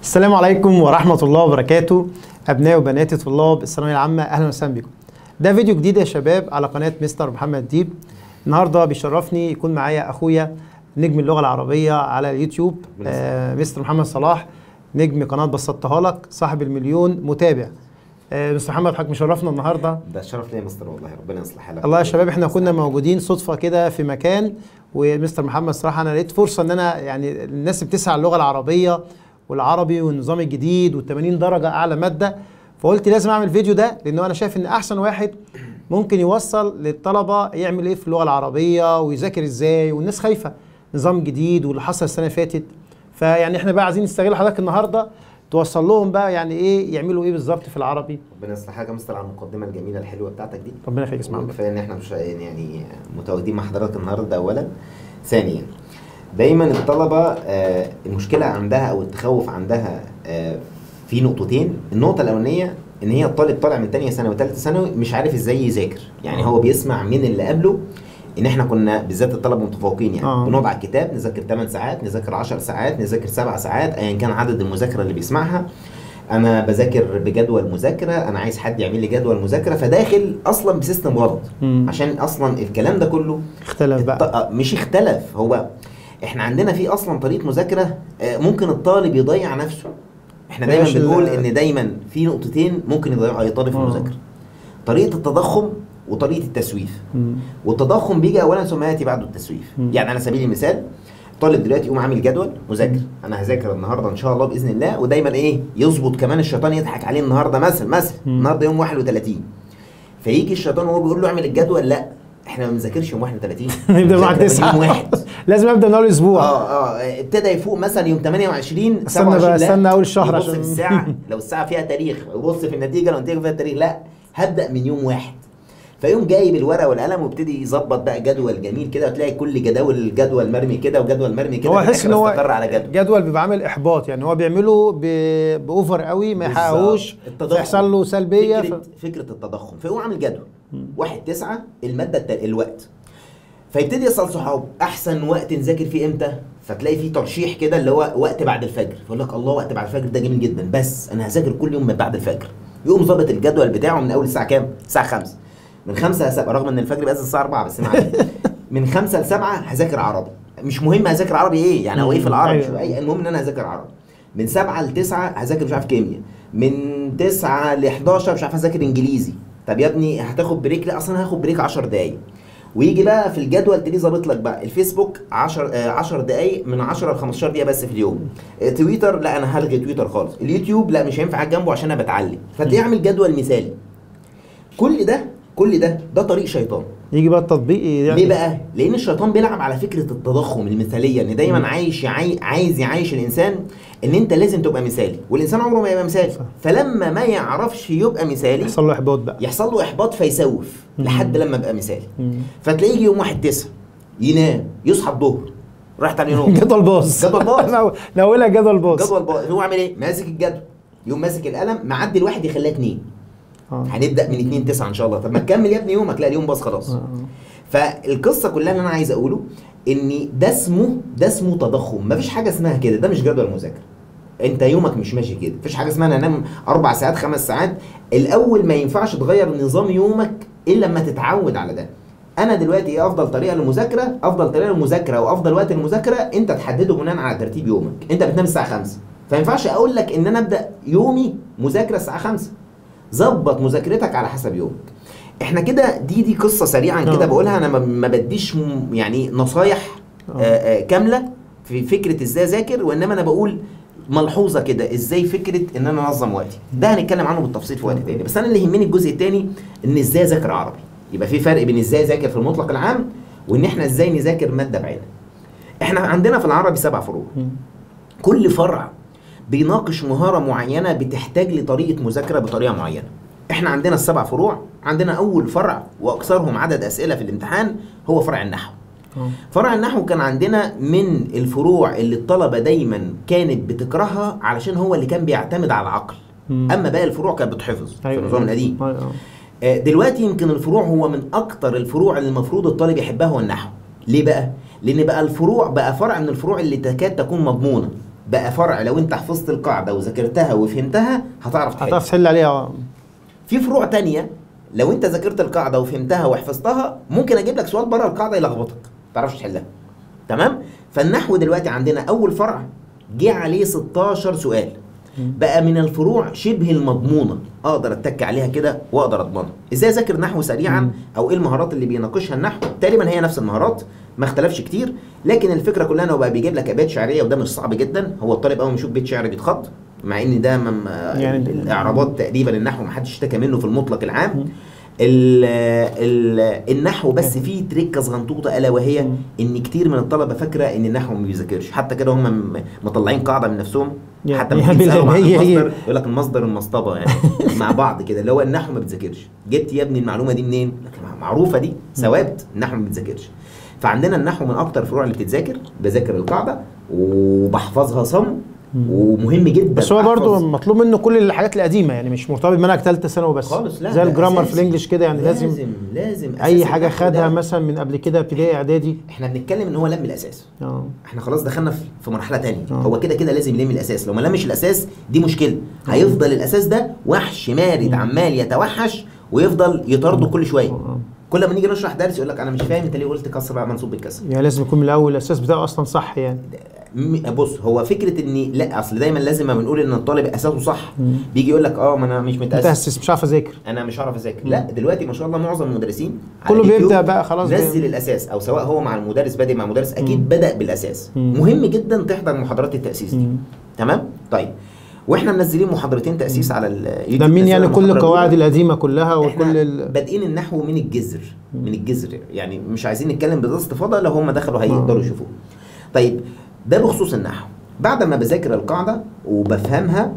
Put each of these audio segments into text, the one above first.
السلام عليكم ورحمة الله وبركاته أبناء وبنات طلاب الثانوية العامة أهلا وسهلا بكم ده فيديو جديد يا شباب على قناة مستر محمد ديب النهاردة بيشرفني يكون معايا أخويا نجم اللغة العربية على اليوتيوب آه مستر محمد صلاح نجم قناة بسطتها لك صاحب المليون متابع آه مستر محمد حضرتك مشرفنا النهارده ده الشرف ليا يا مستر والله ربنا يصلح حالك الله يا شباب احنا كنا موجودين صدفه كده في مكان ومستر محمد صراحه انا لقيت فرصه ان انا يعني الناس اللي بتسعى اللغه العربيه والعربي والنظام الجديد وال80 درجه اعلى ماده فقلت لازم اعمل فيديو ده لان انا شايف ان احسن واحد ممكن يوصل للطلبه يعمل ايه في اللغه العربيه ويذاكر ازاي والناس خايفه نظام جديد واللي حصل السنه اللي فاتت فيعني احنا بقى عايزين نستغل حضرتك النهارده توصل لهم بقى يعني ايه يعملوا ايه بالظبط في العربي ربنا يصلح حالك يا مستر على المقدمه الجميله الحلوه بتاعتك دي ربنا يخليك اسمع كفايه ان احنا مش يعني متواجدين مع حضرتك النهارده ده اولا ثانيا دايما الطلبه آه، المشكله عندها او التخوف عندها آه، في نقطتين النقطه الاولانيه ان هي الطالب طالع من تانية ثانوي وثالثه ثانوي مش عارف ازاي يذاكر يعني هو بيسمع من اللي قبله ان احنا كنا بالذات الطلبه متفوقين يعني آه. بنقعد على الكتاب نذاكر 8 ساعات نذاكر 10 ساعات نذاكر 7 ساعات ايا كان عدد المذاكره اللي بيسمعها انا بذاكر بجدول مذاكره انا عايز حد يعمل لي جدول مذاكره فداخل اصلا بسيستم غلط مم. عشان اصلا الكلام ده كله اختلف بقى الط- آه، مش اختلف هو احنا عندنا في اصلا طريقه مذاكره آه، ممكن الطالب يضيع نفسه احنا دايما بلاش ال- بنقول ان دايما في نقطتين ممكن يضيعوا اي طالب في آه. المذاكره طريقه التضخم وطريقه التسويف مم. والتضخم بيجي اولا ثم ياتي بعده التسويف مم. يعني على سبيل المثال طالب دلوقتي يقوم عامل جدول مذاكر انا هذاكر النهارده ان شاء الله باذن الله ودايما ايه يظبط كمان الشيطان يضحك عليه النهارده مثلا مثلا مم. النهارده يوم 31 فيجي الشيطان وهو بيقول له اعمل الجدول لا احنا ما بنذاكرش يوم 31 نبدا مع بنذاكر من تسعه يوم واحد لازم ابدا من اول اسبوع اه اه ابتدى يفوق مثلا يوم 28 استنى 27 بقى، لا. استنى أول الشهر يبص عشان- في الساعه لو الساعه فيها تاريخ يبص في النتيجه لو النتيجه فيها تاريخ لا هبدا من يوم واحد فيقوم جايب الورقه والقلم ويبتدي يظبط بقى جدول جميل كده وتلاقي كل جداول الجدول مرمي كده وجدول مرمي كده هو في يحس الآخر ان هو استقر على جدول جدول بيبقى عامل احباط يعني هو بيعمله ب- باوفر قوي ما بالظبط. يحققوش التضخم. فيحصل له سلبيه فكره ف... فكره التضخم فيقوم عامل جدول واحد تسعة الماده التل... الوقت فيبتدي يسال صحابه احسن وقت نذاكر فيه امتى فتلاقي فيه ترشيح كده اللي هو وقت بعد الفجر فيقول لك الله وقت بعد الفجر ده جميل جدا بس انا هذاكر كل يوم من بعد الفجر يقوم ظابط الجدول بتاعه من اول الساعه كام الساعه 5 من 5 ل 7 رغم ان الفجر بيأذن الساعه 4 بس معلش من 5 ل 7 هذاكر عربي مش مهم هذاكر عربي ايه يعني هو ايه في العربي أيوة. شو أي المهم ان انا هذاكر عربي من 7 ل 9 هذاكر مش عارف كيمياء من 9 ل 11 مش عارف هذاكر انجليزي طب يا ابني هتاخد بريك لا اصلا هاخد بريك 10 دقايق ويجي بقى في الجدول تلاقيه ظابط لك بقى الفيسبوك 10 آه، 10 دقايق من 10 ل 15 دقيقه بس في اليوم آه، تويتر لا انا هلغي تويتر خالص اليوتيوب لا مش هينفع جنبه عشان انا بتعلم فتلاقيه عامل جدول مثالي كل ده كل ده ده طريق شيطان يجي بقى التطبيق يعني ليه بقى؟ لأن الشيطان بيلعب على فكرة التضخم المثالية إن دايما عايش يعي... عايز يعيش الإنسان إن أنت لازم تبقى مثالي، والإنسان عمره ما يبقى مثالي، صح. فلما ما يعرفش يبقى مثالي يحصل له احباط بقى يحصل له إحباط فيسوف مم. لحد لما يبقى مثالي. مم. فتلاقيه يجي يوم واحد تسعة ينام يصحى الظهر راح تاني يوم جدول باص جدول باص. نو- ناولها جدول باص جدول بقى هو عامل إيه؟ ماسك الجدول يوم ماسك القلم معدي الواحد يخليها اتنين آه. هنبدأ من اتنين تسعة إن شاء الله طب ما تكمل يا ابني يومك لا اليوم باظ خلاص آه. فالقصه كلها اللي انا عايز اقوله ان ده اسمه ده اسمه تضخم مفيش حاجه اسمها كده ده مش جدول مذاكره انت يومك مش ماشي كده مفيش حاجه اسمها انا انام اربع ساعات خمس ساعات الاول ما ينفعش تغير نظام يومك الا لما تتعود على ده انا دلوقتي ايه افضل طريقه للمذاكره افضل طريقه للمذاكره وافضل وقت للمذاكره انت تحدده بناء على ترتيب يومك انت بتنام الساعه 5 فما ينفعش اقول لك ان انا ابدا يومي مذاكره الساعه 5 ظبط مذاكرتك على حسب يومك احنا كده دي دي قصه سريعا كده آه. بقولها انا ما- ما بديش م- يعني نصايح آه. آه، آه، كامله في فكره ازاي اذاكر وانما انا بقول ملحوظه كده ازاي فكره ان انا انظم وقتي ده هنتكلم عنه بالتفصيل في وقت تاني بس انا اللي يهمني الجزء التاني ان ازاي اذاكر عربي يبقى في فرق بين ازاي اذاكر في المطلق العام وان احنا ازاي نذاكر ماده بعينها احنا عندنا في العربي سبع فروع مم. كل فرع بيناقش مهارة معينة بتحتاج لطريقة مذاكرة بطريقة معينة احنا عندنا السبع فروع عندنا اول فرع واكثرهم عدد اسئلة في الامتحان هو فرع النحو آه. فرع النحو كان عندنا من الفروع اللي الطلبة دايما كانت بتكرهها علشان هو اللي كان بيعتمد على العقل مم. اما باقي الفروع كانت بتحفظ في النظام القديم أيوة. آه. آه، دلوقتي يمكن الفروع هو من اكتر الفروع اللي المفروض الطالب يحبها هو النحو ليه بقى لان بقى الفروع بقى فرع من الفروع اللي تكاد تكون مضمونه بقى فرع لو انت حفظت القاعده وذاكرتها وفهمتها هتعرف تحل هتعرف تحل عليها في فروع تانية لو انت ذاكرت القاعده وفهمتها وحفظتها ممكن اجيب لك سؤال بره القاعده يلخبطك ما تعرفش تحلها تمام فالنحو دلوقتي عندنا اول فرع جه عليه 16 سؤال بقى من الفروع شبه المضمونه اقدر اتك عليها كده واقدر اضمنها ازاي اذاكر نحو سريعا مم. او ايه المهارات اللي بيناقشها النحو تقريبا هي نفس المهارات ما اختلفش كتير لكن الفكره كلها انه بقى بيجيب لك ابيات شعريه وده مش صعب جدا هو الطالب اول ما يشوف بيت شعر بيتخض مع ان ده مم يعني- يعني الاعرابات تقريبا النحو ما حدش اشتكى منه في المطلق العام مم. ال ال النحو بس فيه تريكه صغنطوطه الا وهي مم. ان كتير من الطلبه فاكره ان النحو ما بيذاكرش حتى كده هم م- مطلعين قاعده من نفسهم يعني- حتى لما يعني تيجي تسألهم عن هي- هي- المصدر يقول لك المصدر المصطبه يعني مع بعض كده اللي هو النحو ما بتذاكرش جبت يا ابني المعلومه دي منين؟ لك معروفه دي ثوابت النحو ما بتذاكرش فعندنا النحو من اكتر الفروع اللي بتتذاكر بذاكر القاعده وبحفظها صم ومهم جدا بس هو أحفظ برضه مطلوب منه كل الحاجات القديمه يعني مش مرتبط بمنهج ثالثه ثانوي بس خالص لا زي ده الجرامر في أساسي. الانجليش كده يعني لازم, لازم لازم اي أساس حاجه النحو خدها ده- مثلا من قبل كده ابتدائي اعدادي احنا بنتكلم ان هو لم الاساس اه احنا خلاص دخلنا في- في مرحله تانية آه. هو كده كده لازم يلم الاساس لو ما لمش الاساس دي مشكله هيفضل الاساس ده وحش مارد مم. عمال يتوحش ويفضل يطارده كل شويه آه. كل ما نيجي نشرح درس يقول لك انا مش فاهم انت ليه قلت كسر بقى منصوب بالكسر يعني لازم يكون من الاول الاساس بتاعه اصلا صح يعني م- بص هو فكره اني لا اصل دايما لازم ما بنقول ان الطالب اساسه صح مم. بيجي يقول لك اه ما انا مش متاسس متاسس مش عارف اذاكر انا مش هعرف اذاكر مم. لا دلوقتي ما شاء الله معظم المدرسين على كله اليوتيوب بيبدا بقى خلاص بي- نزل الاساس او سواء هو مع المدرس بادئ مع مدرس اكيد مم. بدا بالاساس مم. مهم جدا تحضر محاضرات التاسيس دي مم. تمام طيب واحنا منزلين محاضرتين تاسيس على اليوتيوب ده مين يعني نزلنا كل المحاضرة القواعد الأولى. القديمه كلها احنا وكل ال... بادئين النحو من الجذر من الجذر يعني مش عايزين نتكلم بده استفاضه لو هم دخلوا هيقدروا آه. يشوفوه طيب ده بخصوص النحو بعد ما بذاكر القاعده وبفهمها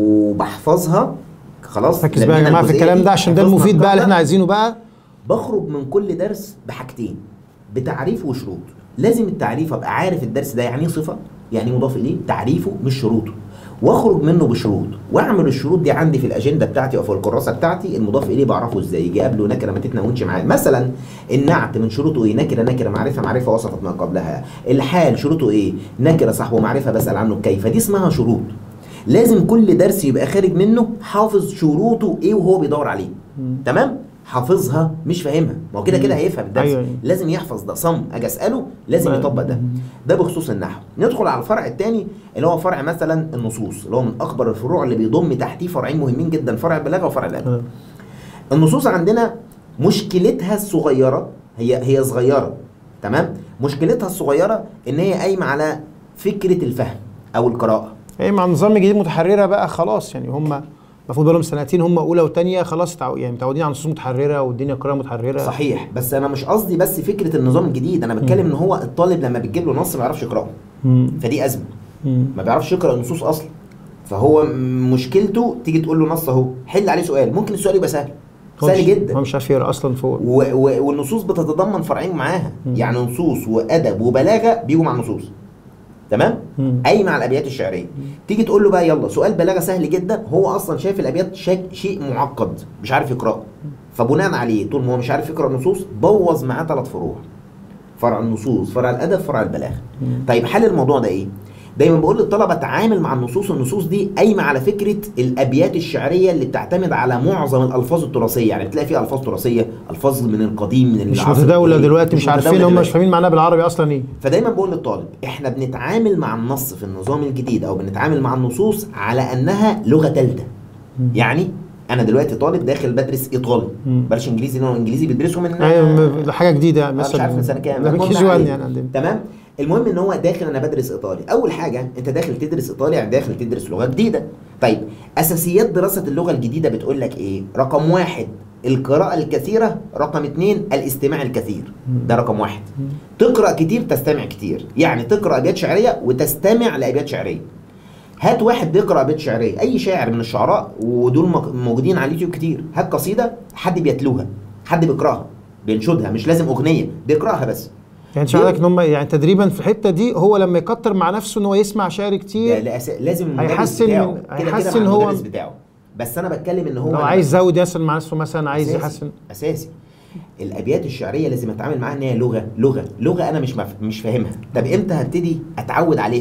وبحفظها خلاص ركز بقى يا لمينا جماعه في الجزئية الكلام دي، ده عشان ده حفظنا المفيد بقى اللي القاعدة، احنا عايزينه بقى بخرج من كل درس بحاجتين بتعريف وشروط لازم التعريف ابقى عارف الدرس ده يعني ايه صفه يعني إيه مضاف اليه تعريفه مش شروطه واخرج منه بشروط واعمل الشروط دي عندي في الاجنده بتاعتي او في الكراسه بتاعتي المضاف اليه بعرفه ازاي يجي قبله نكره ما تتناولش معاه مثلا النعت من شروطه ايه نكره نكره معرفه معرفه وصفت ما قبلها الحال شروطه ايه نكره صح ومعرفه بسال عنه كيف دي اسمها شروط لازم كل درس يبقى خارج منه حافظ شروطه ايه وهو بيدور عليه مم. تمام حافظها مش فاهمها ما هو كده كده هيفهم الدرس أيوة. لازم يحفظ ده صم اجي اساله لازم ما- يطبق ده مم. ده بخصوص النحو ندخل على الفرع الثاني اللي هو فرع مثلا النصوص اللي هو من اكبر الفروع اللي بيضم تحتيه فرعين مهمين جدا فرع البلاغه وفرع الادب آه. النصوص عندنا مشكلتها الصغيره هي هي صغيره تمام مشكلتها الصغيره ان هي قايمه على فكره الفهم او القراءه ايه مع النظام الجديد متحرره بقى خلاص يعني هم المفروض بقالهم سنتين هم اولى وثانيه خلاص تعو... يعني متعودين على نصوص متحرره والدنيا قراءه متحرره صحيح بس انا مش قصدي بس فكره النظام الجديد انا بتكلم ان هو الطالب لما بتجيب له نص ما يعرفش يقراه مم. فدي ازمه مم. ما بيعرفش يقرا النصوص اصلا فهو م- مشكلته تيجي تقول له نص اهو حل عليه سؤال ممكن السؤال يبقى سهل هو سهل مش- جدا هو مش عارف يقرا اصلا فوق و... و... والنصوص بتتضمن فرعين معاها مم. يعني نصوص وادب وبلاغه بيجوا مع النصوص تمام مم. قايمه على الابيات الشعريه تيجي تقول له بقى يلا سؤال بلاغه سهل جدا هو اصلا شايف الابيات شيء شيء معقد مش عارف يقراه فبناء عليه طول ما هو مش عارف يقرا النصوص بوظ معاه ثلاث فروع فرع النصوص فرع الادب فرع البلاغه مم. طيب حل الموضوع ده ايه دايما بقول للطلبه تعامل مع النصوص النصوص دي قايمه على فكره الابيات الشعريه اللي بتعتمد على معظم الالفاظ التراثيه يعني بتلاقي فيها الفاظ تراثيه الفاظ من القديم من مش العصر متداوله الجديد. دلوقتي مش عارفين متداولة هم مش دلوقتي. فاهمين معناها بالعربي اصلا ايه فدايما بقول للطالب احنا بنتعامل مع النص في النظام الجديد او بنتعامل مع النصوص على انها لغه ثالثه مم. يعني انا دلوقتي طالب داخل بدرس ايطالي مم. بلاش انجليزي لانه انجليزي بيدرسوا من ايوه م- ده حاجه جديده يعني أنا مثلا مش عارف من سنه كام ده المهم كي جي 1 عليه. يعني عندنا تمام المهم ان هو داخل انا بدرس ايطالي اول حاجه انت داخل تدرس ايطالي يعني داخل تدرس لغه جديده طيب اساسيات دراسه اللغه الجديده بتقول لك ايه رقم واحد القراءة الكثيرة رقم اتنين الاستماع الكثير ده رقم واحد تقرأ كتير تستمع كتير يعني تقرأ أبيات شعرية وتستمع لأبيات شعرية هات واحد بيقرأ أبيات شعرية أي شاعر من الشعراء ودول مك- موجودين على اليوتيوب كتير هات قصيدة حد بيتلوها حد بيقرأها بينشدها مش لازم أغنية بيقرأها بس يعني انت عندك ان هم يعني تدريبا في الحته دي هو لما يكتر مع نفسه ان هو يسمع شعر ده كتير لأس... لازم المدرس هيحسن بتاعه من- كده كده هيحسن مع هو- المدرس بتاعه بس انا بتكلم ان هو لو أنا عايز يزود مثلا مع نفسه مثلا عايز أساسي. يحسن اساسي الابيات الشعريه لازم اتعامل معاها ان هي لغه لغه لغه انا مش مف... مش فاهمها طب امتى هبتدي اتعود عليها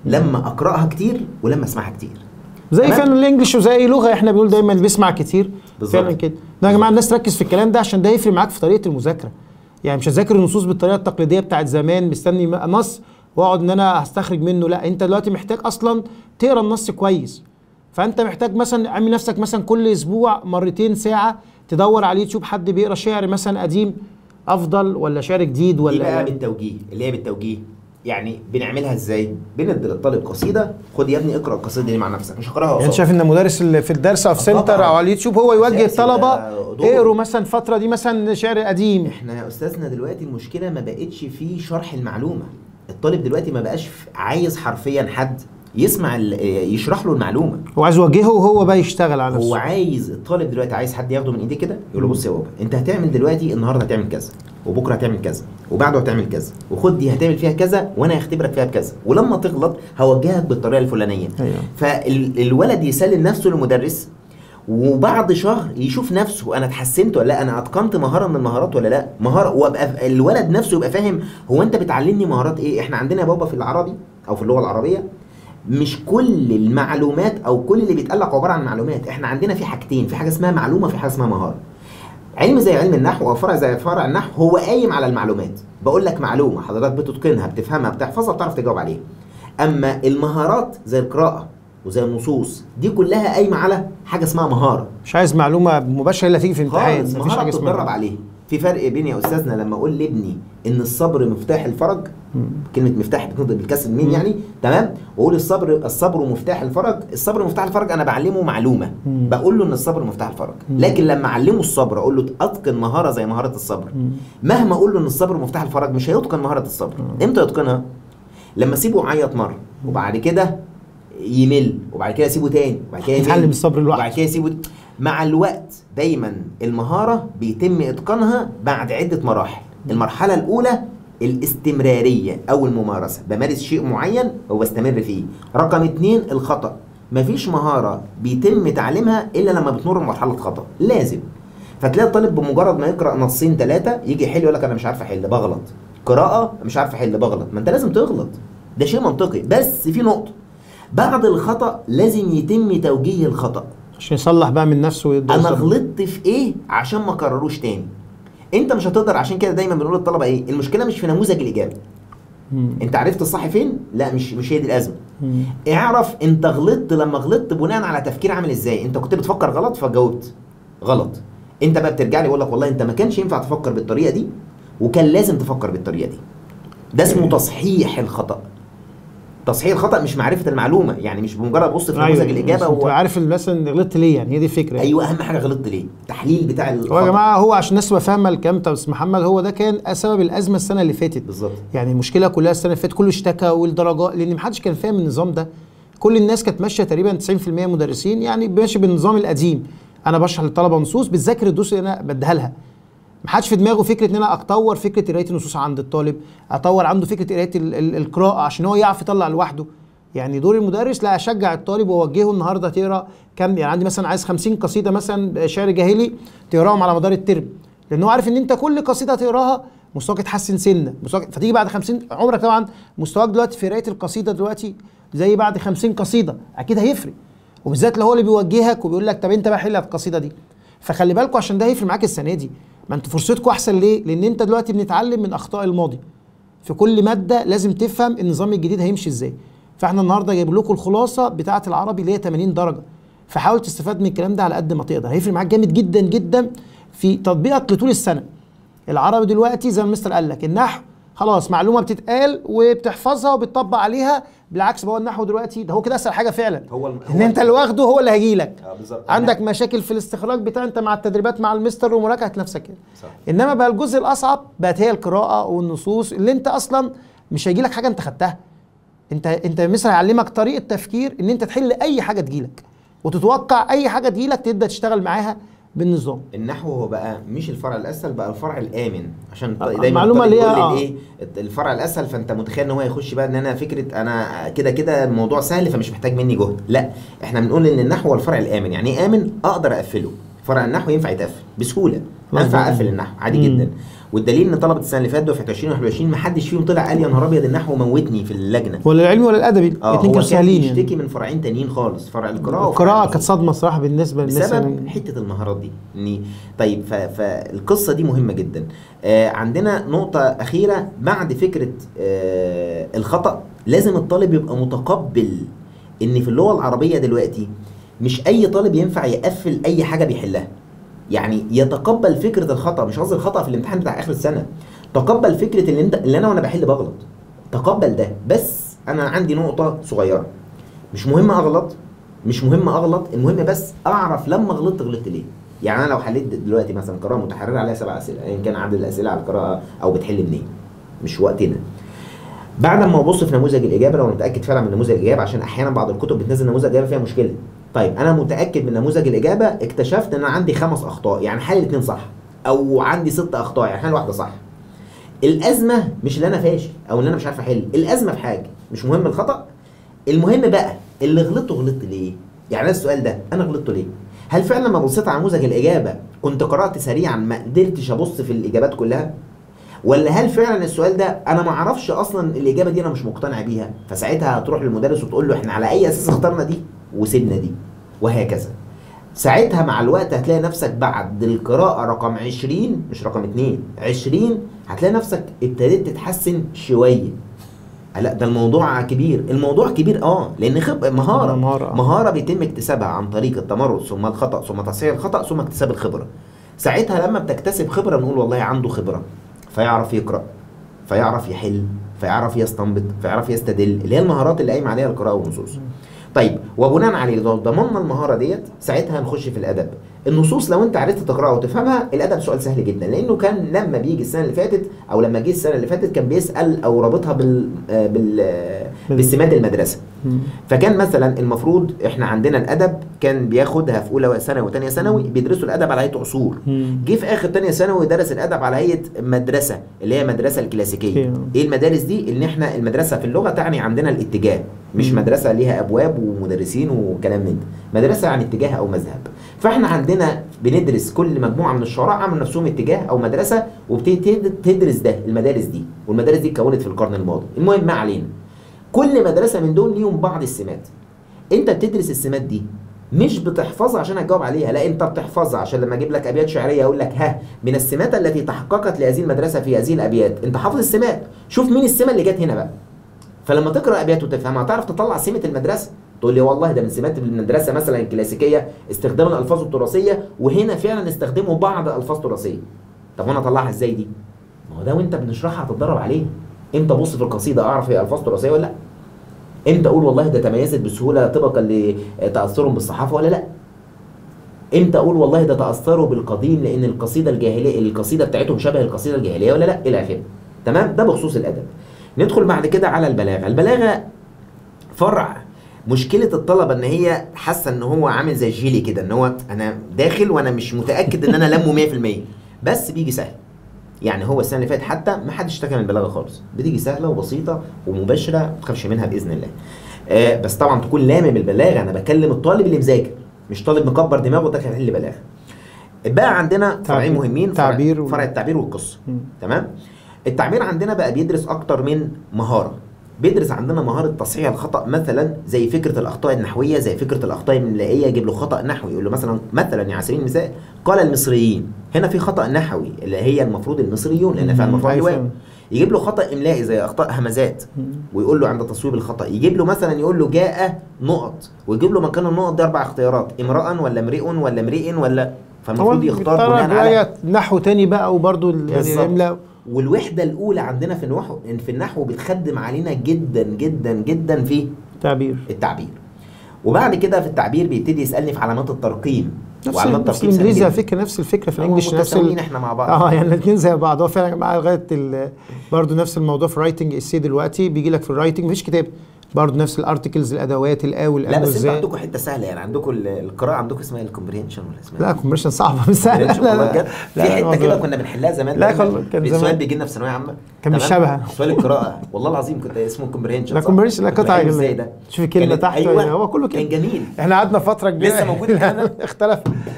لما اقراها كتير ولما اسمعها كتير زي تمام؟ فعلا الانجليش وزي اي لغه احنا بنقول دايما اللي بيسمع كتير بالظبط. فعلا كده ده يا جماعه الناس تركز في الكلام ده عشان ده يفرق معاك في طريقه المذاكره يعني مش هذاكر النصوص بالطريقه التقليديه بتاعت زمان مستني م- نص واقعد ان انا هستخرج منه لا انت دلوقتي محتاج اصلا تقرا النص كويس فانت محتاج مثلا اعمل نفسك مثلا كل اسبوع مرتين ساعه تدور على اليوتيوب حد بيقرا شعر مثلا قديم افضل ولا شعر جديد دي ولا بقى بالتوجيه اللي هي بالتوجيه يعني بنعملها ازاي بندي للطالب قصيده خد يا ابني اقرا القصيده دي مع نفسك مش هقراها يعني انت قصاد. شايف ان المدرس اللي في الدرس او في طبعاً. سنتر او على اليوتيوب هو يوجه أساسي، الطلبه ده دور. اقروا مثلا الفتره دي مثلا شعر قديم احنا يا استاذنا دلوقتي المشكله ما بقتش في شرح المعلومه الطالب دلوقتي ما بقاش عايز حرفيا حد يسمع ال- يشرح له المعلومه هو عايز يوجهه وهو بقى يشتغل على هو نفسه عايز الطالب دلوقتي عايز حد ياخده من ايديه كده يقول له بص يا بابا انت هتعمل دلوقتي النهارده هتعمل كذا وبكره هتعمل كذا وبعده هتعمل كذا وخد دي هتعمل فيها كذا وانا هختبرك فيها بكذا ولما تغلط هوجهك بالطريقه الفلانيه ايوه فالولد يسلم نفسه للمدرس وبعد شهر يشوف نفسه انا اتحسنت ولا لا انا اتقنت مهاره من المهارات ولا لا مهاره وابقى الولد نفسه يبقى فاهم هو انت بتعلمني مهارات ايه احنا عندنا يا بابا في العربي او في اللغه العربيه مش كل المعلومات او كل اللي بيتقال لك عباره عن معلومات احنا عندنا في حاجتين في حاجه اسمها معلومه في حاجه اسمها مهاره علم زي علم النحو او فرع زي فرع النحو هو قايم على المعلومات بقول لك معلومه حضرتك بتتقنها بتفهمها بتحفظها بتعرف تجاوب عليها اما المهارات زي القراءه وزي النصوص دي كلها قايمه على حاجه اسمها مهاره مش عايز معلومه مباشره اللي هتيجي في امتحان خالص مفيش مهاره حاجه بتتدرب اسمها عليه في فرق بين يا استاذنا لما اقول لابني ان الصبر مفتاح الفرج كلمه مفتاح بتنطق بالكسر الميم مم. يعني تمام واقول الصبر الصبر مفتاح الفرج الصبر مفتاح الفرج انا بعلمه معلومه مم. بقول له ان الصبر مفتاح الفرج مم. لكن لما اعلمه الصبر اقول له اتقن مهاره زي مهاره الصبر مم. مهما اقول له ان الصبر مفتاح الفرج مش هيتقن مهاره الصبر مم. امتى يتقنها لما اسيبه يعيط مره وبعد كده يمل وبعد كده اسيبه تاني وبعد كده يمل يتعلم الصبر لوحده. وبعد كده يسيبه مع الوقت دايما المهاره بيتم اتقانها بعد عده مراحل المرحله الاولى الاستمراريه او الممارسه بمارس شيء معين وبستمر فيه رقم اتنين الخطا مفيش مهاره بيتم تعليمها الا لما بتمر مرحله خطا لازم فتلاقي الطالب بمجرد ما يقرا نصين ثلاثه يجي يحل يقول لك انا مش عارف احل بغلط قراءه مش عارف احل بغلط ما انت لازم تغلط ده شيء منطقي بس في نقطه بعد الخطا لازم يتم توجيه الخطا عشان يصلح بقى من نفسه ويبدا انا يصلح. غلطت في ايه عشان ما اكرروش تاني انت مش هتقدر عشان كده دايما بنقول للطلبه ايه المشكله مش في نموذج الاجابه مم. انت عرفت الصح فين لا مش مش هي دي الازمه مم. اعرف انت غلطت لما غلطت بناء على تفكير عامل ازاي انت كنت بتفكر غلط فجاوبت غلط انت بقى بترجع لي يقول لك والله انت ما كانش ينفع تفكر بالطريقه دي وكان لازم تفكر بالطريقه دي ده اسمه تصحيح الخطا تصحيح الخطا مش معرفه المعلومه يعني مش بمجرد بص في نموذج ايوه الاجابه و... و... عارف مثلا غلطت ليه يعني هي دي الفكره ايوه اهم حاجه غلطت ليه التحليل بتاع هو يا الخطا جماعه هو عشان الناس تبقى فاهمه الكلام بتاع استاذ محمد هو ده كان سبب الازمه السنه اللي فاتت بالظبط يعني المشكله كلها السنه اللي فاتت كله اشتكى والدرجات لان محدش كان فاهم النظام ده كل الناس كانت ماشيه تقريبا 90% مدرسين يعني ماشي بالنظام القديم انا بشرح للطلبه نصوص بتذاكر الدروس اللي انا بديها لها محدش في دماغه فكره ان انا اطور فكره قرايه النصوص عند الطالب اطور عنده فكره قرايه ال- ال- القراءه عشان هو يعرف يطلع لوحده يعني دور المدرس لا اشجع الطالب واوجهه النهارده تقرا كم يعني عندي مثلا عايز 50 قصيده مثلا شعر جاهلي تقراهم على مدار الترم لان هو عارف ان انت كل قصيده تقراها مستواك يتحسن سنه مستواك فتيجي بعد 50 عمرك طبعا مستواك دلوقتي في قرايه القصيده دلوقتي زي بعد 50 قصيده اكيد هيفرق وبالذات لو هو اللي بيوجهك وبيقول لك طب انت بقى حل القصيده دي فخلي بالكم عشان ده هيفرق معاك السنه دي ما انتوا فرصتكم احسن ليه لان انت دلوقتي بنتعلم من اخطاء الماضي في كل ماده لازم تفهم النظام الجديد هيمشي ازاي فاحنا النهارده جايب لكم الخلاصه بتاعه العربي اللي هي 80 درجه فحاول تستفاد من الكلام ده على قد ما تقدر هيفرق معاك جامد جدا جدا في تطبيقك لطول السنه العربي دلوقتي زي ما المستر قال لك النحو خلاص معلومه بتتقال وبتحفظها وبتطبق عليها بالعكس بقى هو النحو دلوقتي ده هو كده اسهل حاجه فعلا هو الم- ان هو- انت اللي واخده هو اللي هيجي لك اه بالظبط عندك مشاكل في الاستخراج بتاع انت مع التدريبات مع المستر ومراجعه نفسك كده صح. انما بقى الجزء الاصعب بقت هي القراءه والنصوص اللي انت اصلا مش هيجي لك حاجه انت خدتها انت انت المستر هيعلمك طريقه تفكير ان انت تحل اي حاجه تجيلك وتتوقع اي حاجه تجيلك تبدا تشتغل معاها بالنظام النحو هو بقى مش الفرع الاسهل بقى الفرع الامن عشان آه، دايما المعلومة الطالب اللي هي- يقول آه. لي ايه الفرع الاسهل فانت متخيل ان هو يخش بقى ان انا فكره انا كده كده الموضوع سهل فمش محتاج مني جهد لا احنا بنقول ان النحو هو الفرع الامن يعني ايه امن اقدر اقفله فرع النحو ينفع يتقفل بسهوله خلاص انفع بقى. اقفل النحو عادي مم. جدا والدليل ان طلبه السنه اللي فاتت دفعه 2021 ما حدش فيهم طلع قال يا نهار ابيض النحو موتني في اللجنه ولا العلمي ولا الادبي اه الاثنين هو كانوا كان سهلين يعني بيشتكي من فرعين تانيين خالص فرع القراءه وفرع القراءه النصوص. كانت صدمه صراحه بالنسبه للناس بسبب اللي- حته المهارات دي اني طيب ف... فالقصه دي مهمه جدا آه عندنا نقطه اخيره بعد فكره آه الخطا لازم الطالب يبقى متقبل ان في اللغه العربيه دلوقتي مش اي طالب ينفع يقفل اي حاجه بيحلها يعني يتقبل فكره الخطا مش قصدي الخطا في الامتحان بتاع اخر السنه تقبل فكره اللي انت اللي انا وانا بحل بغلط تقبل ده بس انا عندي نقطه صغيره مش مهم اغلط مش مهم اغلط المهم بس اعرف لما غلطت غلطت ليه يعني انا لو حليت دلوقتي مثلا قراءه متحرره عليها سبع اسئله ايا كان عدد الاسئله على القراءه او بتحل منين مش وقتنا بعد ما ابص في نموذج الاجابه لو انا متاكد فعلا من نموذج الاجابه عشان احيانا بعض الكتب بتنزل نموذج اجابه فيها مشكله طيب انا متاكد من نموذج الاجابه اكتشفت ان انا عندي خمس اخطاء يعني حل الاثنين صح او عندي ست اخطاء يعني حل واحده صح الازمه مش اللي انا فاشل او اللي انا مش عارف احل الازمه في حاجه مش مهم الخطا المهم بقى اللي غلطته غلطت ليه يعني أنا السؤال ده انا غلطته ليه هل فعلا لما بصيت على نموذج الاجابه كنت قرات سريعا ما قدرتش ابص في الاجابات كلها ولا هل فعلا السؤال ده انا ما اعرفش اصلا الاجابه دي انا مش مقتنع بيها فساعتها هتروح للمدرس وتقول له احنا على اي اساس اخترنا دي وسيبنا دي وهكذا ساعتها مع الوقت هتلاقي نفسك بعد القراءة رقم 20 مش رقم 2 20 هتلاقي نفسك ابتديت تتحسن شوية لا ده الموضوع كبير الموضوع كبير اه لان خب مهارة مهارة. مهارة بيتم اكتسابها عن طريق التمرس ثم الخطأ ثم تصحيح الخطأ ثم اكتساب الخبرة ساعتها لما بتكتسب خبرة نقول والله عنده خبرة فيعرف يقرأ فيعرف يحل فيعرف يستنبط فيعرف يستدل اللي هي المهارات اللي قايم عليها القراءة والنصوص طيب وبناء عليه لو ضمننا المهاره ديت ساعتها هنخش في الادب النصوص لو انت عرفت تقراها وتفهمها الادب سؤال سهل جدا لانه كان لما بيجي السنه اللي فاتت او لما جه السنه اللي فاتت كان بيسال او رابطها بال آه بال آه بالسمات المدرسه مم. فكان مثلا المفروض احنا عندنا الادب كان بياخدها في اولى ثانوي وثانيه ثانوي بيدرسوا الادب على هيئه عصور مم. جه في اخر تانية ثانوي درس الادب على هيئه مدرسه اللي هي المدرسه الكلاسيكيه اوكي. ايه المدارس دي ان احنا المدرسه في اللغه تعني عندنا الاتجاه مش مم. مدرسه ليها ابواب ومدرسين وكلام من ده مدرسه يعني اتجاه او مذهب فاحنا عندنا بندرس كل مجموعه من الشعراء عملوا نفسهم اتجاه او مدرسه وبتبتدي تدرس ده المدارس دي والمدارس دي اتكونت في القرن الماضي المهم ما علينا كل مدرسه من دول ليهم بعض السمات انت بتدرس السمات دي مش بتحفظها عشان هتجاوب عليها لا انت بتحفظها عشان لما اجيب لك ابيات شعريه اقول لك ها من السمات التي تحققت لهذه المدرسه في هذه الابيات انت حافظ السمات شوف مين السمه اللي جت هنا بقى فلما تقرا ابيات وتفهمها تعرف تطلع سمه المدرسه تقول لي والله ده من سمات المدرسه مثلا الكلاسيكيه استخدام الالفاظ التراثيه وهنا فعلا استخدموا بعض الفاظ تراثيه طب وانا اطلعها ازاي دي ما هو ده وانت بنشرحها هتتدرب عليه امتى ابص في القصيده اعرف هي الفاظ تراثيه ولا لا امتى اقول والله ده تميزت بسهوله طبقا لتاثرهم بالصحافه ولا لا امتى اقول والله ده تاثروا بالقديم لان القصيده الجاهليه القصيده بتاعتهم شبه القصيده الجاهليه ولا لا الى اخره تمام ده بخصوص الادب ندخل بعد كده على البلاغه البلاغه فرع مشكله الطلبه ان هي حاسه ان هو عامل زي الجيلي كده ان هو انا داخل وانا مش متاكد ان انا لمه 100% بس بيجي سهل يعني هو السنه اللي فاتت حتى ما حدش اشتكى من البلاغه خالص بتيجي سهله وبسيطه ومباشره ما تخافش منها باذن الله آه بس طبعا تكون لامم البلاغه انا بكلم الطالب اللي مذاكر مش طالب مكبر دماغه داخل يحل بلاغه بقى عندنا فرعين تعبير- مهمين فرع- تعبير و- فرع التعبير والقصه مم. تمام التعبير عندنا بقى بيدرس اكتر من مهاره بيدرس عندنا مهاره تصحيح الخطا مثلا زي فكره الاخطاء النحويه زي فكره الاخطاء الاملائيه يجيب له خطا نحوي يقول له مثلا مثلا يعني على سبيل المثال قال المصريين هنا في خطا نحوي اللي هي المفروض المصريون لان فعل مم. مفعول أيوة. لواء يجيب له خطا املائي زي اخطاء همزات مم. ويقول له عند تصويب الخطا يجيب له مثلا يقول له جاء نقط ويجيب له مكان النقط دي اربع اختيارات امرا ولا امرئ ولا امرئ ولا فالمفروض يختار بيختار بناء على رواية نحو تاني بقى وبرضه ال- يعني بالظبط. الاملاء والوحده الاولى عندنا في النحو في النحو بتخدم علينا جدا جدا جدا في تعبير التعبير وبعد كده في التعبير بيبتدي يسالني في علامات الترقيم نفس وعلامات نفس الترقيم الانجليزي سهلة على جداً. فكره نفس الفكره في هو الانجليش نفس متساويين ال... احنا مع بعض اه يعني الاثنين زي بعض هو فعلا يا جماعه لغايه ال... برضه نفس الموضوع في الرايتنج اسي دلوقتي بيجي لك في الرايتنج مفيش كتاب برضه نفس الارتكلز الادوات الاو لا الان بس انتوا ازاي عندكم حته سهله يعني عندكم ال- القراءه عندكم اسمها الكومبريهنشن ولا اسمها لا إيه؟ كومبريشن صعبه مش سهله comprehension والله بجد في لا، حته الموضوع- كده كنا بنحلها زمان لا، دايماً. خل- كان السؤال زمان. بيجي لنا في ثانويه عامه كان مش تمام؟ شبه. سؤال القراءه والله العظيم كنت اسمه كومبريهنشن لا كومبريشن لا قطع ازاي ده شوف الكلمه كانت- تحت أيوة. هو كله كده كان جميل احنا قعدنا فتره كبيره لسه موجود الكلام ده؟ اختلف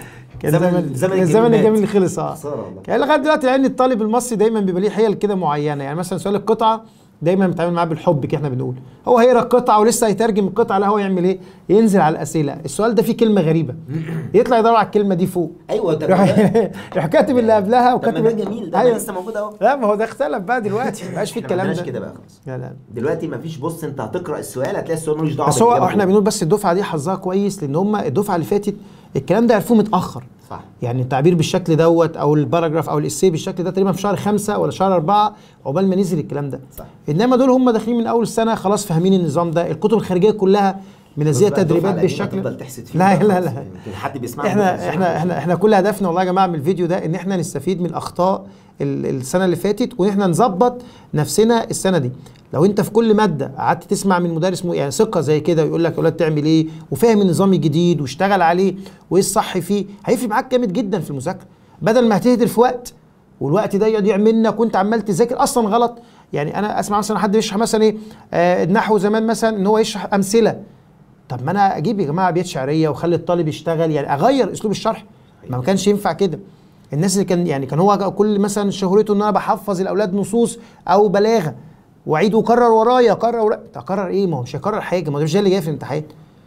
كان زمن- زمن زمن كان الجميل الزمن مات. الجميل اللي خلص اه خساره والله يعني لغايه دلوقتي لان الطالب المصري دايما بيبقى ليه حيل كده معينه يعني مثلا سؤال القطعه دايما بنتعامل معاه بالحب كده احنا بنقول هو هيقرا القطعه ولسه هيترجم القطعه لا هو يعمل ايه ينزل على الاسئله السؤال ده فيه كلمه غريبه يطلع يدور على الكلمه دي فوق ايوه طب يروح ده- يروح كاتب اللي قبلها طب ما وكاتب ده جميل ده أيوة. ما لسه موجود اهو لا ما هو ده اختلف بقى دلوقتي ما بقاش فيه احنا ما الكلام عندناش ده كده بقى خلاص لا لا دلوقتي ما فيش بص انت هتقرا السؤال هتلاقي السؤال ملوش دعوه بس هو بالإجابة احنا فوق. بنقول بس الدفعه دي حظها كويس لان هم الدفعه اللي فاتت الكلام ده عرفوه متاخر صح يعني التعبير بالشكل دوت او الباراجراف او الاسيه بالشكل ده تقريبا في شهر خمسة ولا شهر أربعة عقبال ما نزل الكلام ده صح. انما دول هم داخلين من اول السنه خلاص فاهمين النظام ده الكتب الخارجيه كلها منزله بص بقى الدفعة تدريبات القديمة بالشكل تفضل تحسد فيه لا بقى لا خلاص. لا يمكن حد بيسمعنا احنا دلوقتي. احنا احنا احنا كل هدفنا والله يا جماعه من الفيديو ده ان احنا نستفيد من الاخطاء ال- السنه اللي فاتت وان احنا نظبط نفسنا السنه دي لو انت في كل ماده قعدت تسمع من مدرس م- يعني ثقه زي كده ويقول لك يا اولاد تعمل ايه وفاهم النظام الجديد واشتغل عليه وايه الصح فيه هيفرق معاك جامد جدا في المذاكره بدل ما هتهدر في وقت والوقت ده يضيع منك وانت عمال تذاكر اصلا غلط يعني انا اسمع مثلا حد بيشرح مثلا ايه آه النحو زمان مثلا ان هو يشرح امثله طب ما انا اجيب يا جماعه ابيات شعريه واخلي الطالب يشتغل يعني اغير اسلوب الشرح ما كانش ينفع كده الناس اللي كان يعني كان هو كل مثلا شهرته ان انا بحفظ الاولاد نصوص او بلاغه واعيد وكرر ورايا كرر ورايا تكرر ايه ما هو مش هيكرر حاجه ما هو ده مش ده اللي جاي في الامتحان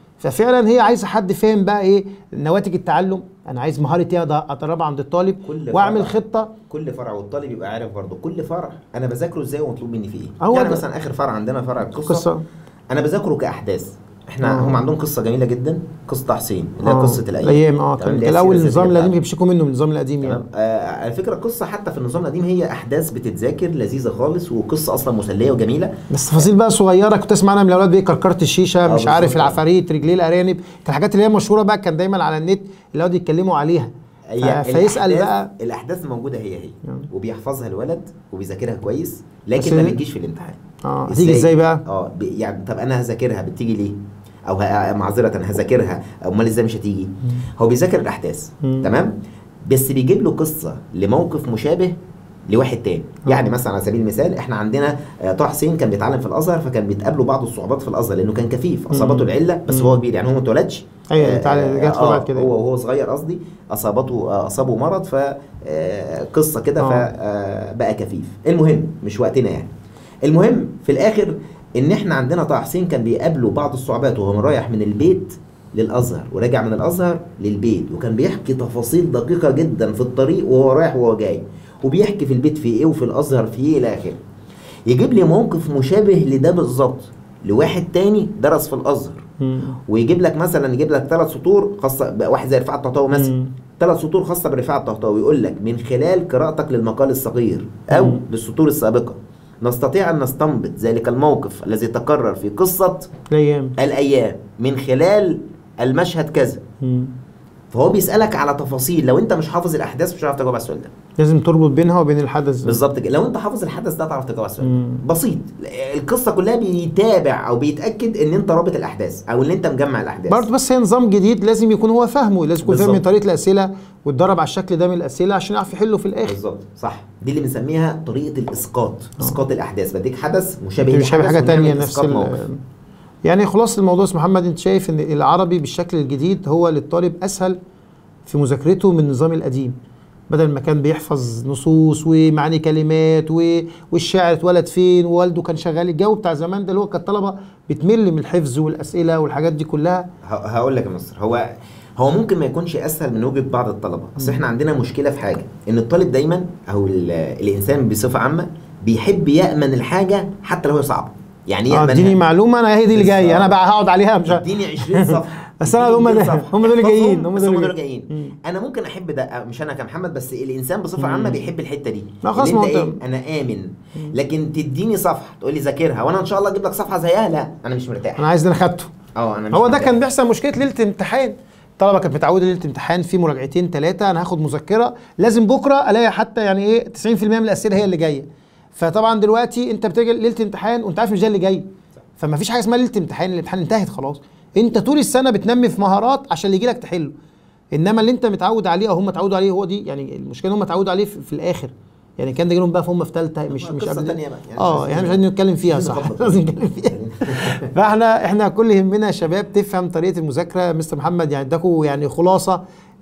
ففعلا هي عايزه حد فاهم بقى ايه نواتج التعلم انا عايز مهارتي ادربها عند الطالب كل واعمل فرع. خطه كل فرع والطالب يبقى عارف برضه كل فرع انا بذاكره ازاي ومطلوب مني فيه ايه هو يعني ده. مثلا اخر فرع عندنا فرع القصه قصه انا بذاكره كاحداث احنا آه. هم عندهم قصه جميله جدا قصه حسين اللي هي آه، قصه الايام الايام اه تمام؟ كان اللي كان هي الاول السيرة النظام الذاتية القديم بتاعته. بيمسكوا منه من النظام القديم يعني تمام آه على فكره القصه حتى في النظام القديم هي احداث بتتذاكر لذيذه خالص وقصه اصلا مسليه وجميله بس تفاصيل بقى صغيره كنت اسمع انا من الاولاد بيه كركره الشيشه آه، مش بالظبط. عارف العفاريت رجليه الارانب كان الحاجات اللي هي مشهوره بقى كان دايما على النت اللي يقعدوا يتكلموا عليها هي ف- فيسال الأحداث- بقى الاحداث موجوده هي هي آه. وبيحفظها الولد وبيذاكرها كويس بس لكن ما هي- بتجيش في الامتحان اه هتيجي ازاي بقى اه ب- يعني طب انا هذاكرها بتيجي ليه او ه- معذره هذاكرها امال ازاي مش هتيجي هو بيذاكر الاحداث مم. تمام بس بيجيب له قصه لموقف مشابه لواحد تاني آه. يعني مثلا على سبيل المثال احنا عندنا آه، طه حسين كان بيتعلم في الازهر فكان بيتقابله بعض الصعوبات في الازهر لانه كان كفيف اصابته مم. العله بس مم. هو كبير يعني هو ما اتولدش أيوة، آه، اتعلم- جات له آه، بعد كده. هو وهو صغير قصدي اصابته آه، اصابه مرض ف آه، قصه كده آه. فبقى كفيف المهم مش وقتنا يعني المهم في الاخر ان احنا عندنا طه حسين كان بيقابله بعض الصعوبات وهو رايح من البيت للازهر وراجع من الازهر للبيت وكان بيحكي تفاصيل دقيقه جدا في الطريق وهو رايح وهو جاي وبيحكي في البيت في ايه وفي الازهر في ايه الى اخره يجيب لي موقف مشابه لده بالظبط لواحد تاني درس في الازهر مم. ويجيب لك مثلا يجيب لك ثلاث سطور خاصه بقى واحد زي رفاعه الطهطاوي مثلا مم. ثلاث سطور خاصه برفاعه الطهطاوي يقول لك من خلال قراءتك للمقال الصغير او مم. للسطور السابقه نستطيع ان نستنبط ذلك الموقف الذي تكرر في قصه الايام الايام من خلال المشهد كذا مم. فهو بيسالك على تفاصيل لو انت مش حافظ الاحداث مش هتعرف تجاوب على السؤال ده لازم تربط بينها وبين الحدث ده. بالظبط كده لو انت حافظ الحدث ده تعرف تجاوب على السؤال مم. ده. بسيط القصه كلها بيتابع او بيتاكد ان انت رابط الاحداث او ان انت مجمع الاحداث برضه بس هي نظام جديد لازم يكون هو فاهمه لازم يكون فاهم من بالظبط. طريقه الاسئله واتدرب على الشكل ده من الاسئله عشان يعرف يحله في الاخر بالظبط صح دي اللي بنسميها طريقه الاسقاط اسقاط الاحداث بديك حدث مشابه مش شبه لحدث حاجه ونعمل تانية نفس إسقاط موقف. ال- يعني خلاص الموضوع اسمه محمد انت شايف ان العربي بالشكل الجديد هو للطالب اسهل في مذاكرته من النظام القديم بدل ما كان بيحفظ نصوص ومعاني كلمات و... والشاعر اتولد فين ووالده كان شغال الجو بتاع زمان ده اللي هو كان الطلبه بتمل من الحفظ والاسئله والحاجات دي كلها ه- هقول لك يا مستر هو هو ممكن ما يكونش اسهل من وجهه بعض الطلبه اصل احنا عندنا مشكله في حاجه ان الطالب دايما او ال- الانسان بصفه عامه بيحب يامن الحاجه حتى لو هي صعبه يعني اه يامن اديني معلومه انا هي دي اللي جايه انا بالظبط. بقى هقعد عليها مش ه- اديني 20 صفحه بس أنا اديني هم 200 ده- صفحة. هم دول اللي احفظهم، جايين، هم بس دول هم اللي دول جايين مم. انا ممكن احب ده مش انا كمحمد بس الانسان بصفه عامه بيحب الحته دي لا خلاص، اللي ما انت هو ايه انت- انا امن لكن تديني صفحه تقول لي ذاكرها وانا ان شاء الله اجيب لك صفحه زيها لا انا مش مرتاح انا عايز اللي انا خدته اه انا مش هو ده مرتاح. كان بيحصل مشكله ليله امتحان الطلبه كانت متعوده ليله امتحان في مراجعتين ثلاثه انا هاخد مذكره لازم بكره الاقي حتى يعني ايه 90% من الاسئله هي اللي جايه فطبعا دلوقتي انت بتيجي ليله امتحان وانت عارف مش ده اللي جاي فما فيش حاجه اسمها ليله امتحان الامتحان انتهت خلاص انت طول السنه بتنمي في مهارات عشان اللي يجي لك تحله انما اللي انت متعود عليه او هم اتعودوا عليه هو دي يعني المشكله ان هم اتعودوا عليه في, في الاخر يعني كان ده جاي لهم بقى فهم في ثالثه مش مش قصة قبل تانية بقى. يعني اه مش يعني مش عايزين- عايزين نتكلم فيها مش صح نخبط. لازم نتكلم فيها فاحنا احنا كل يهمنا يا شباب تفهم طريقه المذاكره مستر محمد يعني اداكوا يعني خلاصه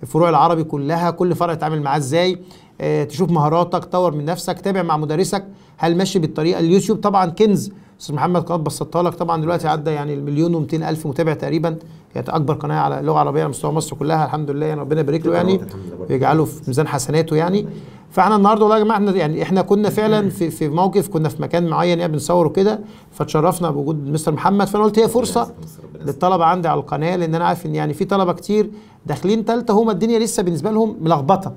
الفروع العربي كلها كل فرع تتعامل معاه ازاي آه، تشوف مهاراتك تطور من نفسك تابع مع مدرسك هل ماشي بالطريقه اليوتيوب طبعا كنز استاذ محمد قناه بسطتها لك طبعا دلوقتي عدى يعني المليون و200 الف متابع تقريبا هي اكبر قناه على اللغه العربيه على مستوى مصر كلها الحمد لله يعني ربنا يبارك له يعني الحمد لله برضه. ويجعله في ميزان حسناته يعني فاحنا النهارده والله يا جماعه احنا يعني احنا كنا فعلا في في موقف كنا في مكان معين يعني بنصور وكده فتشرفنا بوجود مستر محمد فانا قلت هي فرصه ربنا يستر. للطلبه عندي على القناه لان انا عارف ان يعني في طلبه كتير داخلين ثالثه هم الدنيا لسه بالنسبه لهم ملخبطه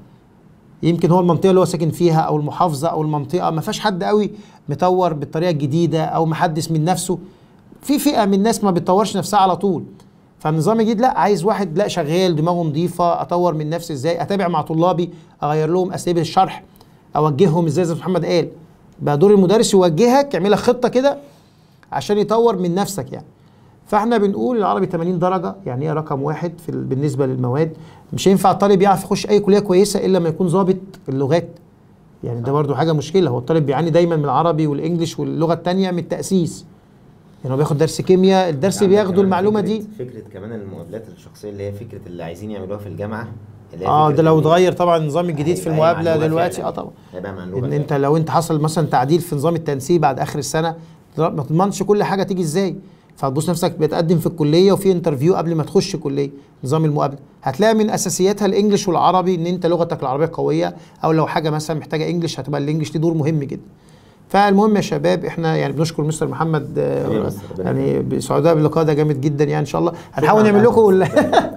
يمكن هو المنطقه اللي هو ساكن فيها او المحافظه او المنطقه ما فيهاش حد قوي مطور بالطريقه الجديده او محدث من نفسه في فئه من الناس ما بتطورش نفسها على طول فالنظام الجديد لا عايز واحد لا شغال دماغه نظيفه اطور من نفسي ازاي اتابع مع طلابي اغير لهم اساليب الشرح اوجههم ازاي زي ما محمد قال بقى دور المدرس يوجهك يعمل لك خطه كده عشان يطور من نفسك يعني فاحنا بنقول العربي 80 درجه يعني هي رقم واحد في ال- بالنسبه للمواد مش هينفع الطالب يعرف يخش اي كليه كويسه الا لما يكون ظابط اللغات يعني ده برضو حاجه مشكله هو الطالب بيعاني دايما من العربي والانجليش واللغه الثانيه من التاسيس يعني هو بياخد درس كيمياء الدرس عندك بياخده كمان المعلومه فكرة- دي فكره كمان المقابلات الشخصيه اللي هي فكره اللي عايزين يعملوها في الجامعه اللي هي اه فكرة ده لو إن اتغير طبعا النظام الجديد في هيبقى المقابله معلومة دلوقتي فعلاً. اه طبعا هيبقى معلومه ان انت لو انت حصل مثلا تعديل في نظام التنسيق بعد اخر السنه ما تضمنش كل حاجه تيجي ازاي فتبص نفسك بتقدم في الكليه وفي انترفيو قبل ما تخش كليه نظام المقابله هتلاقي من اساسياتها الانجليش والعربي ان انت لغتك العربيه قويه او لو حاجه مثلا محتاجه انجليش هتبقى الانجليش ليه دور مهم جدا فالمهم يا شباب احنا يعني بنشكر مستر محمد آه، حبيبي يا مستر، ربنا يعني سعداء باللقاء ده جامد جدا يعني ان شاء الله هنحاول شكراً نعمل على لكم ال-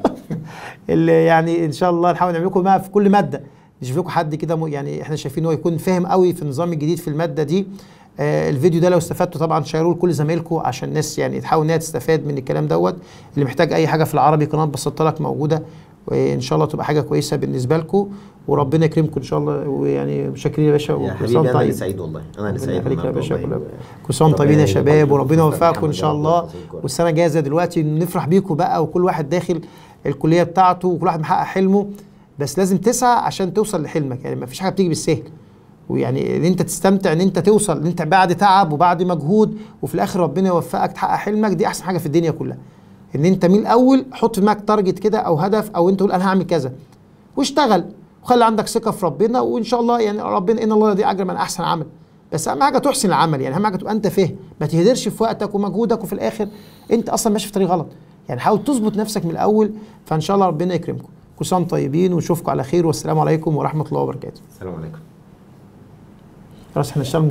اللي يعني ان شاء الله نحاول نعمل لكم ما في كل ماده نشوف لكم حد كده م- يعني احنا شايفين هو يكون فاهم قوي في النظام الجديد في الماده دي آه الفيديو ده لو استفدتوا طبعا شيروه لكل زمايلكم عشان الناس يعني تحاول انها تستفاد من الكلام دوت اللي محتاج اي حاجه في العربي قناه بسطت لك موجوده وان شاء الله تبقى حاجه كويسه بالنسبه لكم وربنا يكرمكم ان شاء الله ويعني متشكرين يا باشا يا وكل حبيبي سنه انا اللي طيب سعيد والله انا اللي ربنا سعيد يخليك يا النهاردة باشا والله. كل- كل سنه وانتم طيبين يا ربنا شباب يبارك وربنا فيكم. يوفقكم ان شاء الله والسنه جاهزه دلوقتي نفرح بيكم بقى وكل واحد داخل الكليه بتاعته وكل واحد محقق حلمه بس لازم تسعى عشان توصل لحلمك يعني ما فيش حاجه بتيجي بالسهل ويعني ان انت تستمتع ان انت توصل ان انت بعد تعب وبعد مجهود وفي الاخر ربنا يوفقك تحقق حلمك دي احسن حاجه في الدنيا كلها ان انت من الاول حط في دماغك تارجت كده او هدف او انت تقول انا هعمل كذا واشتغل وخلي عندك ثقه في ربنا وان شاء الله يعني ربنا ان الله يضيع اجر من احسن عمل بس اهم حاجه تحسن العمل يعني اهم حاجه تبقى انت فاهم ما تهدرش في وقتك ومجهودك وفي الاخر انت اصلا ماشي في طريق غلط يعني حاول تظبط نفسك من الاول فان شاء الله ربنا يكرمكم كل سنه وانتم طيبين ونشوفكم على خير والسلام عليكم ورحمه الله وبركاته السلام عليكم خلاص احنا نشتغل